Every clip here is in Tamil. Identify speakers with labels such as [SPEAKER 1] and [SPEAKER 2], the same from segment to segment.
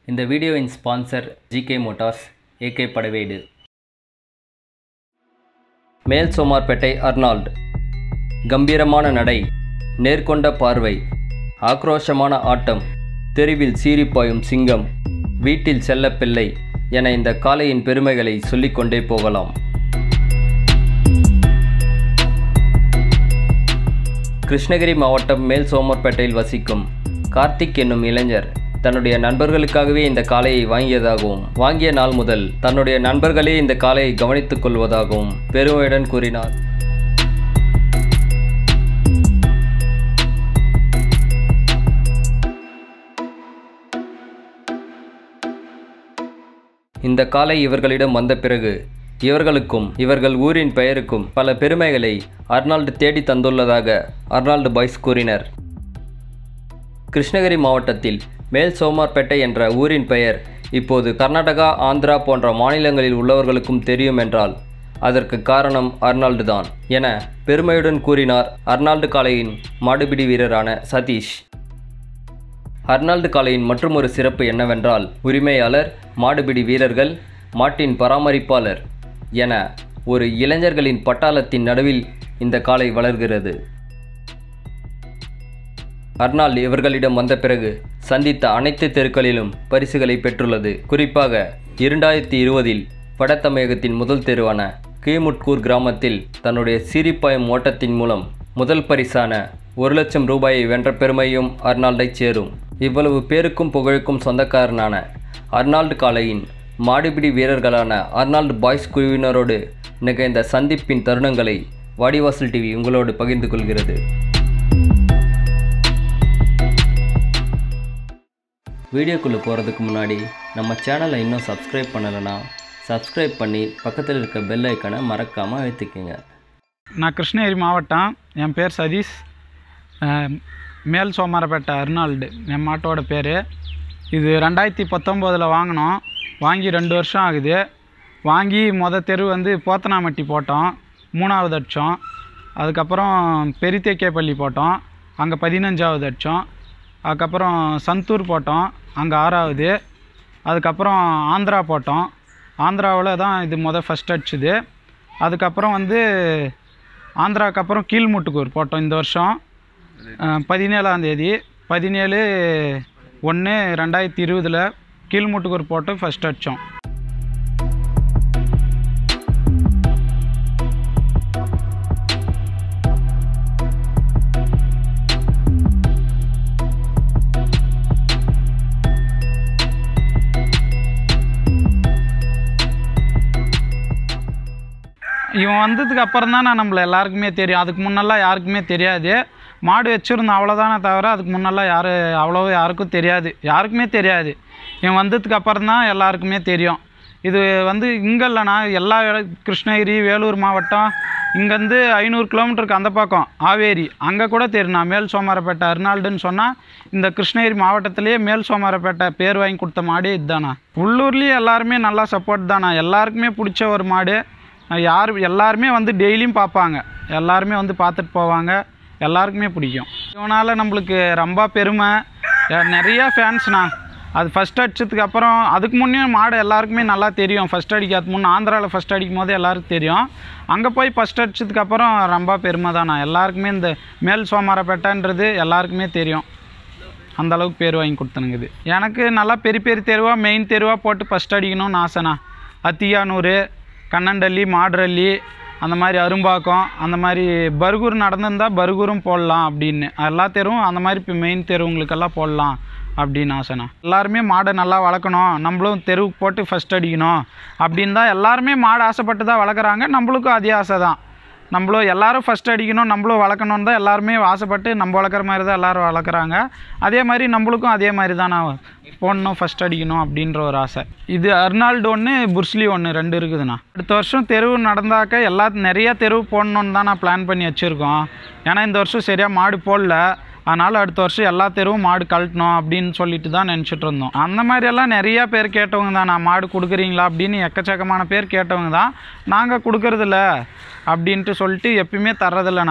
[SPEAKER 1] இந்த வீடியோவின் sponsor GK motors AK Padavedu மேல் சோமார்பேட்டை அர்னால்ட் கம்பீரமான நடை நேர்கொண்ட பார்வை ஆக்ரோஷமான ஆட்டம் தெருவில் சீறிப்பாயும் சிங்கம் வீட்டில் செல்லப்பிள்ளை என இந்த காளையின் பெருமைகளை சொல்லிக்கொண்டே போகலாம் கிருஷ்ணகிரி மாவட்டம் மேல் சோமர்பேட்டையில் வசிக்கும் கார்த்திக் என்னும் இளைஞர் தன்னுடைய நண்பர்களுக்காகவே இந்த காளையை வாங்கியதாகவும் வாங்கிய நாள் முதல் தன்னுடைய நண்பர்களே இந்த காளையை கவனித்துக் கொள்வதாகவும் பெருமையுடன் கூறினார் இந்த காளை இவர்களிடம் வந்த பிறகு இவர்களுக்கும் இவர்கள் ஊரின் பெயருக்கும் பல பெருமைகளை அர்னால்டு தேடி தந்துள்ளதாக அர்னால்டு பாய்ஸ் கூறினர் கிருஷ்ணகிரி மாவட்டத்தில் மேல் சோமார்பேட்டை என்ற ஊரின் பெயர் இப்போது கர்நாடகா ஆந்திரா போன்ற மாநிலங்களில் உள்ளவர்களுக்கும் தெரியும் என்றால் அதற்கு காரணம் அர்னால்டு தான் என பெருமையுடன் கூறினார் அர்னால்டு காளையின் மாடுபிடி வீரரான சதீஷ் அர்னால்டு காளையின் மற்றொரு சிறப்பு என்னவென்றால் உரிமையாளர் மாடுபிடி வீரர்கள் மாட்டின் பராமரிப்பாளர் என ஒரு இளைஞர்களின் பட்டாளத்தின் நடுவில் இந்த காளை வளர்கிறது அர்னால் இவர்களிடம் வந்த பிறகு சந்தித்த அனைத்து தெருக்களிலும் பரிசுகளை பெற்றுள்ளது குறிப்பாக இரண்டாயிரத்தி இருபதில் வடதமிழகத்தின் முதல் தெருவான கீமுட்கூர் கிராமத்தில் தன்னுடைய சிரிப்பாயும் ஓட்டத்தின் மூலம் முதல் பரிசான ஒரு லட்சம் ரூபாயை வென்ற பெருமையும் அர்னால்டை சேரும் இவ்வளவு பேருக்கும் புகழுக்கும் சொந்தக்காரனான அர்னால்டு காளையின் மாடுபிடி வீரர்களான அர்னால்டு பாய்ஸ் குழுவினரோடு நிகழ்ந்த சந்திப்பின் தருணங்களை வாடிவாசல் டிவி உங்களோடு பகிர்ந்து கொள்கிறது வீடியோக்குள்ளே போகிறதுக்கு முன்னாடி நம்ம சேனலை இன்னும் சப்ஸ்கிரைப் பண்ணலைன்னா சப்ஸ்கிரைப் பண்ணி பக்கத்தில் இருக்க பெல் ஐக்கனை மறக்காமல் அழுத்திக்கங்க
[SPEAKER 2] நான் கிருஷ்ணகிரி மாவட்டம் என் பேர் சதீஷ் அஹ், மேல் சோமாரப்பேட்டை அர்னால்டு என் மாட்டோட பேர் இது ரெண்டாயிரத்தி பத்தொம்போதில் வாங்கினோம் வாங்கி ரெண்டு வருஷம் ஆகுது வாங்கி மொதல் தெரு வந்து போத்தனாமட்டி போட்டோம் மூணாவது அடித்தோம் அதுக்கப்புறம் பெரித்தேக்கேப்பள்ளி போட்டோம் அங்கே பதினஞ்சாவது அடித்தோம் அதுக்கப்புறம் சந்தூர் போட்டோம் அங்கே ஆறாவது அதுக்கப்புறம் ஆந்திரா போட்டோம் ஆந்திராவில் தான் இது மொதல் ஃபஸ்ட் அடிச்சுது அதுக்கப்புறம் வந்து ஆந்திராவுக்கு அப்புறம் கீழ்முட்டுக்கூர் போட்டோம் இந்த வருஷம் அஹ், பதினேழாம் தேதி பதினேழு ஒன்று ரெண்டாயிரத்தி இருபதில் கீழ்முட்டுக்கூர் போட்டு ஃபஸ்ட் அடித்தோம் இவன் வந்ததுக்கு அப்புறம் தான் நம்மள எல்லாருக்குமே தெரியும் அதுக்கு முன்னெல்லாம் யாருக்குமே தெரியாது மாடு வச்சுருந்தோம் அவ்வளோதானே தவிர அதுக்கு முன்னெல்லாம் யார் அவ்வளோ யாருக்கும் தெரியாது யாருக்குமே தெரியாது இவன் வந்ததுக்கு அப்புறம் தான் எல்லாருக்குமே தெரியும் இது வந்து இங்கே இல்லைண்ணா எல்லா இட- கிருஷ்ணகிரி வேலூர் மாவட்டம் இங்கேருந்து ஐநூறு கிலோமீட்டருக்கு அந்த பக்கம் ஆவேரி அங்கே கூட தெரியும் மேல் சோமாரப்பேட்டை அர்னால்டுன்னு சொன்னால் இந்த கிருஷ்ணகிரி மாவட்டத்திலேயே மேல் சோமாரப்பேட்டை பேர் வாங்கி கொடுத்த மாடு இதுதானா உள்ளூர்லேயே எல்லாருமே நல்லா சப்போர்ட் தானா எல்லாருக்குமே பிடிச்ச ஒரு மாடு யார் எல்லாருமே வந்து டெய்லியும் பார்ப்பாங்க எல்லாருமே வந்து பார்த்துட்டு போவாங்க எல்லாருக்குமே பிடிக்கும் இவனால் நம்மளுக்கு ரொம்ப பெருமை அஹ் நிறைய ஃபேன்ஸ்ண்ணா அது ஃபஸ்ட் அடிச்சதுக்கு அப்புறம் அதுக்கு முன்னே மாடு எல்லாருக்குமே நல்லா தெரியும் ஃபஸ்ட் அடிக்காத முன்னே ஆந்திராவில் ஃபஸ்ட் அடிக்கும் போது எல்லாருக்கும் தெரியும் அங்கே போய் ஃபஸ்ட் அடிச்சதுக்கு அப்புறம் ரொம்ப பெருமை தானா எல்லாருக்குமே இந்த மேல் சோமாரப்பேட்டைன்றது எல்லாருக்குமே தெரியும் அந்த அளவுக்கு பேர் வாங்கி கொடுத்தனுங்குது எனக்கு நல்லா பெரிய பெரிய தெருவாக மெயின் தெருவாக போட்டு ஃபஸ்ட் அடிக்கணும்னு ஆசைண்ணா அத்தியானூர் கண்ணண்டல்லி மாடுரல்லி அந்த மாதிரி அரும்பாக்கம் அந்த மாதிரி பர்கூர் நடந்திருந்தா பர்கூரும் போடலாம் அப்படின்னு எல்லா தெருவும் அந்த மாதிரி இப்போ மெயின் தெருவுங்களுக்கெல்லாம் போடலாம் அப்படின்னு ஆசைண்ணா எல்லாருமே மாடை நல்லா வளர்க்கணும் நம்மளும் தெருவுக்கு போட்டு ஃபஸ்ட் அடிக்கணும் அப்படின்னு தான் எல்லாருமே மாடு ஆசைப்பட்டு தான் வளர்க்குறாங்க நம்மளுக்கும் அதே ஆசை தான் நம்மளும் எல்லாரும் ஃபஸ்ட் அடிக்கணும் நம்மளும் வளர்க்கணுன்னு தான் எல்லாருமே ஆசைப்பட்டு நம்ம வளர்க்குற மாதிரி தான் எல்லாரும் வளர்க்குறாங்க அதே மாதிரி நம்மளுக்கும் அதே மாதிரி தான் நான் போடணும் ஃபஸ்ட் அடிக்கணும் அப்படின்ற ஒரு ஆசை இது அர்னால்டு ஒன்று புர்ஸ்லி ஒன்று ரெண்டு இருக்குதுண்ணா அடுத்த வருஷம் தெருவு நடந்தாக்க எல்லா நிறைய தெருவு போடணுன்னு தான் நான் பிளான் பண்ணி வச்சுருக்கோம் ஏன்னா இந்த வருஷம் சரியாக மாடு போடல அதனால் அடுத்த வருஷம் எல்லா தெருவும் மாடு கழட்டணும் அப்படின்னு சொல்லிட்டு தான் நினச்சிட்டு இருந்தோம் அந்த மாதிரியெல்லாம் நிறையா பேர் கேட்டவங்க தான் நான் மாடு கொடுக்குறீங்களா அப்படின்னு எக்கச்சக்கமான பேர் கேட்டவங்க தான் நாங்கள் கொடுக்கறதில்ல அப்படின்ட்டு சொல்லிட்டு எப்பயுமே தர்றதில்லண்ணா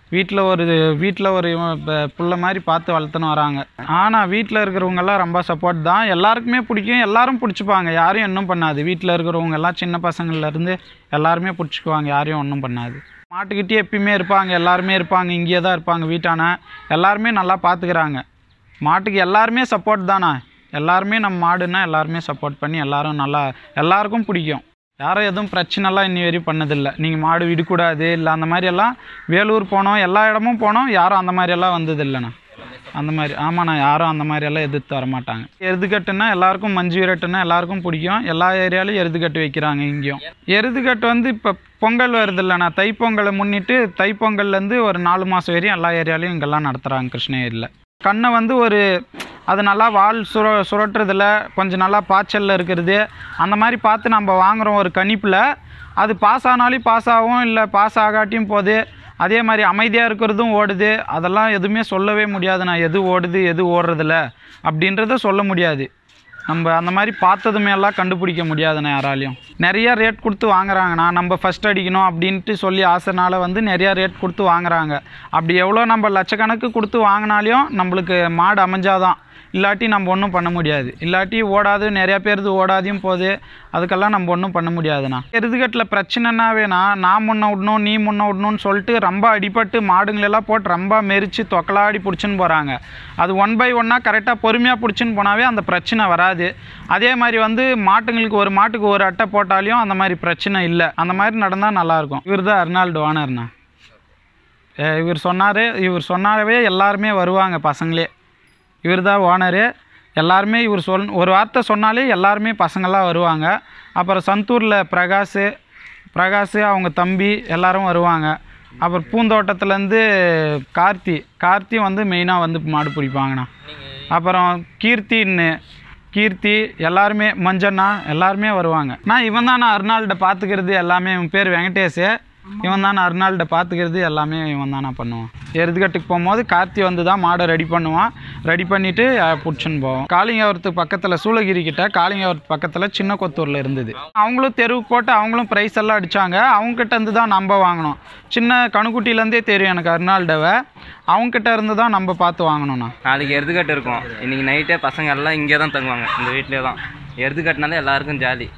[SPEAKER 2] வீட்டில் ஒரு வீட்டில் ஒரு இவன் ப- புள்ள மாதிரி பார்த்து வளர்த்துன்னு வராங்க ஆனால் வீட்டில் இருக்கிறவங்கெல்லாம் ரொம்ப சப்போர்ட் தான் எல்லாருக்குமே பிடிக்கும் எல்லாரும் பிடிச்சிப்பாங்க யாரையும் ஒன்றும் பண்ணாது வீட்டில் இருக்கிறவங்க எல்லாம் சின்ன பசங்கள்லேருந்து எல்லாருமே பிடிச்சிக்குவாங்க யாரையும் ஒன்றும் பண்ணாது மாட்டுக்கிட்டே எப்பயுமே இருப்பாங்க எல்லாருமே இருப்பாங்க இங்கேயே தான் இருப்பாங்க வீட்டான எல்லாருமே நல்லா பார்த்துக்கிறாங்க மாட்டுக்கு எல்லாருமே சப்போர்ட் தானே எல்லாருமே நம்ம மாடுன்னா எல்லாருமே சப்போர்ட் பண்ணி எல்லாரும் நல்லா எல்லாருக்கும் பிடிக்கும் யாரும் எதுவும் பிரச்சனைலாம் இன்னி வரையும் பண்ணதில்லை நீங்கள் மாடு விடக்கூடாது இல்லை அந்த மாதிரி எல்லாம் வேலூர் போனோம் எல்லா இடமும் போனோம் யாரும் அந்த மாதிரி எல்லாம் வந்ததில்லைண்ணா அந்த மாதிரி ஆமாண்ணா யாரும் அந்த மாதிரி எல்லாம் எதிர்த்து வர மாட்டாங்க எருதுகட்டுன்னா எல்லாருக்கும் மஞ்சு விரட்டுன்னா எல்லாருக்கும் பிடிக்கும் எல்லா ஏரியாலையும் எருதுகட்டு வைக்கிறாங்க இங்கேயும் எருதுகட்டு வந்து இப்போ பொங்கல் வருது இல்லைண்ணா தைப்பொங்கலை முன்னிட்டு தைப்பொங்கல்லேருந்து ஒரு நாலு மாதம் வரையும் எல்லா ஏரியாலையும் இங்கெல்லாம் நடத்துகிறாங்க கிருஷ்ணகிரியில் கண்ணை வந்து ஒரு அது நல்லா வால் சுர சுரட்டுறதுல கொஞ்சம் நல்லா பாய்ச்சலில் இருக்கிறது அந்த மாதிரி பார்த்து நம்ம வாங்குகிறோம் ஒரு கணிப்பில் அது பாஸ் ஆனாலும் பாஸ் ஆகும் இல்லை பாஸ் ஆகாட்டியும் போகுது அதே மாதிரி அமைதியாக இருக்கிறதும் ஓடுது அதெல்லாம் எதுவுமே சொல்லவே முடியாது நான் எது ஓடுது எது ஓடுறதில்ல அப்படின்றத சொல்ல முடியாது நம்ம அந்த மாதிரி பார்த்ததுமே எல்லாம் கண்டுபிடிக்க முடியாதுண்ணா யாராலையும் நிறைய ரேட் கொடுத்து வாங்குறாங்கண்ணா நம்ம ஃபஸ்ட் அடிக்கணும் அப்படின்ட்டு சொல்லி ஆசைனால வந்து நிறையா ரேட் கொடுத்து வாங்குறாங்க அப்படி எவ்வளோ நம்ம லட்சக்கணக்கு கொடுத்து வாங்கினாலையும் நம்மளுக்கு மாடு அமைஞ்சாதான் இல்லாட்டி நம்ம ஒன்றும் பண்ண முடியாது இல்லாட்டி ஓடாது நிறையா பேருது ஓடாதையும் போகுது அதுக்கெல்லாம் நம்ம ஒன்றும் பண்ண முடியாதுண்ணா எருதுகட்டில் பிரச்சனைனாவேனா நான் முன்ன விடணும் நீ முன்ன விடணும்னு சொல்லிட்டு ரொம்ப அடிபட்டு மாடுங்களெல்லாம் போட்டு ரொம்ப மெரிச்சு தொக்கலாடி பிடிச்சின்னு போகிறாங்க அது ஒன் பை ஒன்னாக கரெக்டாக பொறுமையாக பிடிச்சின்னு போனாவே அந்த பிரச்சனை வராது அதே மாதிரி வந்து மாட்டுங்களுக்கு ஒரு மாட்டுக்கு ஒரு அட்டை போட்டாலையும் அந்த மாதிரி பிரச்சனை இல்லை அந்த மாதிரி நடந்தால் நல்லாயிருக்கும் இவர் தான் அர்னால்டு ஓனர்ண்ணா அஹ் இவர் சொன்னார் இவர் சொன்னாவே எல்லாருமே வருவாங்க பசங்களே இவர் தான் ஓனரு எல்லாருமே இவர் சொல் ஒரு வார்த்தை சொன்னாலே எல்லாருமே பசங்கள்லாம் வருவாங்க அப்புறம் சந்தூரில் பிரகாஷ் பிரகாஷ் அவங்க தம்பி எல்லாரும் வருவாங்க அப்புறம் பூந்தோட்டத்துலேருந்து கார்த்தி கார்த்தி வந்து மெயினாக வந்து மாடு பிடிப்பாங்கண்ணா அப்புறம் கீர்த்தின்னு கீர்த்தி எல்லாருமே மஞ்சண்ணா எல்லாருமே வருவாங்க நான் இவன் தான் நான் அருணாள்கிட்ட பார்த்துக்கிறது எல்லாமே இவன் பேர் வெங்கடேஷ் இவன் தான் நான் அருணாள்கிட்ட பார்த்துக்கிறது எல்லாமே இவன் தான் நான் பண்ணுவான் எருதுகட்டுக்கு போகும்போது கார்த்தி வந்து தான் மாடை ரெடி பண்ணுவான் ரெடி பண்ணிவிட்டு பிடிச்சின்னு போவோம் காளிங்கவரத்துக்கு பக்கத்தில் சூளகிரி கிட்ட காளிங்கவரத்து பக்கத்தில் சின்ன கொத்தூரில் இருந்தது அவங்களும் தெருவுக்கு போட்டு அவங்களும் ப்ரைஸ் எல்லாம் அடித்தாங்க அவங்ககிட்ட இருந்து தான் நம்ம வாங்கினோம் சின்ன கணுக்குட்டிலேருந்தே தெரியும் எனக்கு அருணாள்டவை அவங்ககிட்ட இருந்து தான் நம்ம பார்த்து வாங்கணும்ண்ணா
[SPEAKER 3] நாளைக்கு எருதுகட்டு இருக்கும் இன்னைக்கு நைட்டே பசங்க எல்லாம் இங்கே தான் தங்குவாங்க இந்த வீட்டிலே தான் எருதுகட்டுனாலே எல்லாருக்கும் ஜாலி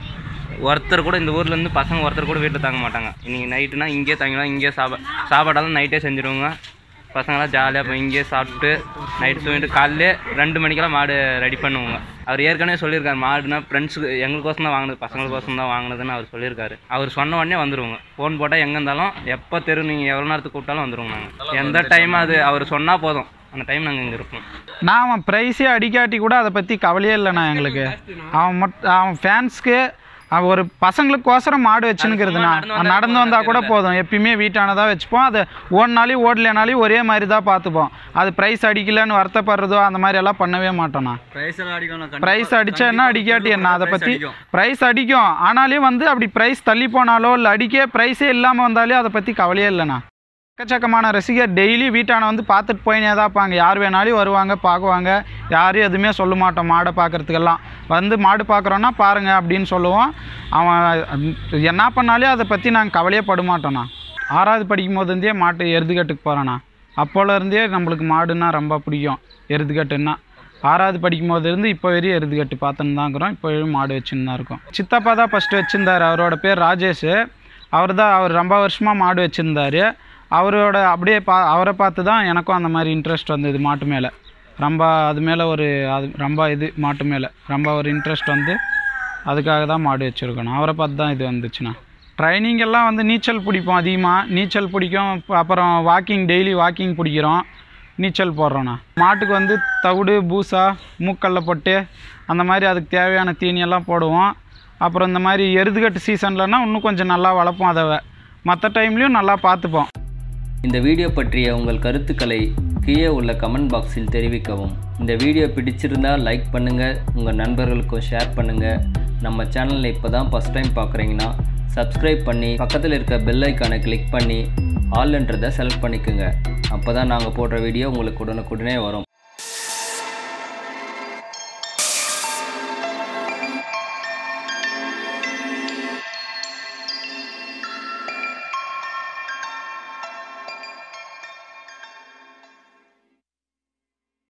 [SPEAKER 3] ஒருத்தர் கூட இந்த ஊர்ல இருந்து பசங்க ஒருத்தர் கூட வீட்டில் தங்க மாட்டாங்க இன்னைக்கு நைட்டுனா இங்கேயே தங்கிடும் இங்கேயே சாப்பா சாப்பாடெல்லாம் நைட்டே செஞ்சுருவாங்க பசங்களாம் ஜாலியாக போய் இங்கேயே சாப்பிட்டு நைட்டு தூங்கிட்டு காலையிலே ரெண்டு மணிக்கெல்லாம் மாடு ரெடி பண்ணுவாங்க அவர் ஏற்கனவே சொல்லியிருக்காரு மாடுனா ஃப்ரெண்ட்ஸுக்கு எங்களுக்கோசம் தான் வாங்கினது பசங்களுக்கோசம் தான் வாங்கினதுன்னு அவர் சொல்லியிருக்காரு அவர் சொன்ன உடனே வந்துருவாங்க ஃபோன் போட்டால் எங்கே இருந்தாலும் எப்போ தெரு நீங்கள் எவ்வளோ நேரத்துக்கு கூப்பிட்டாலும் வந்துருவோம் நாங்கள் எந்த டைம் அது அவர் சொன்னால் போதும் அந்த டைம் நாங்கள் இங்கே இருப்போம்
[SPEAKER 2] நான் அவன் ப்ரைஸே அடிக்காட்டி கூட அதை பற்றி கவலையே இல்லைண்ணா எங்களுக்கு அவன் மட் அவன் ஃபேன்ஸ்க்கு அவன் ஒரு பசங்களுக்கோசரம் மாடு வச்சுன்னுக்கிறதுண்ணா நடந்து வந்தால் கூட போதும் எப்பயுமே வீட்டானதாக வச்சுப்போம் அது ஓடினாலையும் ஓடலைனாலையும் ஒரே மாதிரி தான் பார்த்துப்போம் அது ப்ரைஸ் அடிக்கலைன்னு வருத்தப்படுறதோ அந்த மாதிரி எல்லாம் பண்ணவே மாட்டோண்ணா ப்ரைஸ் அடிச்சா என்ன அடிக்காட்டி என்ன அதை பற்றி ப்ரைஸ் அடிக்கும் ஆனாலும் வந்து அப்படி ப்ரைஸ் தள்ளி போனாலோ இல்லை அடிக்க ப்ரைஸே இல்லாமல் வந்தாலே அதை பற்றி கவலையே இல்லைண்ணா எக்கச்சக்கமான ரசிகர் டெய்லி வீட்டான வந்து பார்த்துட்டு போயினே தான் இருப்பாங்க யார் வேணாலும் வருவாங்க பார்க்குவாங்க யாரும் எதுவுமே சொல்ல மாட்டோம் மாடை பார்க்குறதுக்கெல்லாம் வந்து மாடு பார்க்குறோன்னா பாருங்க அப்படின்னு சொல்லுவோம் அவன் என்ன பண்ணாலே அதை பற்றி நாங்கள் கவலையே பட மாட்டோண்ணா ஆறாவது படிக்கும் போதுருந்தே மாட்டு எருதுகட்டுக்கு போகிறோண்ணா அப்போலேருந்தே நம்மளுக்கு மாடுன்னா ரொம்ப பிடிக்கும் எருதுகட்டுன்னா ஆறாவது படிக்கும் போது இருந்து இப்போ வரையும் எருதுகட்டு பார்த்துன்னு தான் இருக்கிறோம் இப்போ வரையும் மாடு வச்சுன்னு தான் இருக்கோம் சித்தப்பா தான் ஃபஸ்ட்டு வச்சுருந்தார் அவரோட பேர் ராஜேஷ் அவர் தான் அவர் ரொம்ப வருஷமாக மாடு வச்சுருந்தாரு அவரோட அப்படியே பா அவரை பார்த்து தான் எனக்கும் அந்த மாதிரி இன்ட்ரெஸ்ட் வந்தது மாட்டு மேலே ரொம்ப அது மேலே ஒரு அது ரொம்ப இது மாட்டு மேலே ரொம்ப ஒரு இன்ட்ரெஸ்ட் வந்து அதுக்காக தான் மாடு வச்சுருக்கணும் அவரை பார்த்து தான் இது வந்துச்சுண்ணா ட்ரைனிங் எல்லாம் வந்து நீச்சல் பிடிப்போம் அதிகமாக நீச்சல் பிடிக்கும் அப்ப- அப்புறம் வாக்கிங் டெய்லி வாக்கிங் பிடிக்கிறோம் நீச்சல் போடுறோண்ணா மாட்டுக்கு வந்து தவிடு பூசா மூக்கல்ல பொட்டு அந்த மாதிரி அதுக்கு தேவையான தீனியெல்லாம் போடுவோம் அப்புறம் இந்த மாதிரி எருதுகட்டு சீசன்லனா இன்னும் கொஞ்சம் நல்லா வளர்ப்போம் அதை மற்ற டைம்லேயும் நல்லா பார்த்துப்போம்
[SPEAKER 1] இந்த வீடியோ பற்றிய உங்கள் கருத்துக்களை கீழே உள்ள கமெண்ட் பாக்ஸில் தெரிவிக்கவும் இந்த வீடியோ பிடிச்சிருந்தால் லைக் பண்ணுங்கள் உங்கள் நண்பர்களுக்கும் ஷேர் பண்ணுங்கள் நம்ம சேனலில் இப்போ தான் ஃபஸ்ட் டைம் பார்க்குறீங்கன்னா சப்ஸ்கிரைப் பண்ணி பக்கத்தில் இருக்க பெல் ஐக்கானை கிளிக் பண்ணி ஆல்ன்றதை செலக்ட் பண்ணிக்கோங்க அப்போ தான் நாங்கள் போடுற வீடியோ உங்களுக்கு உடனுக்குடனே வரும்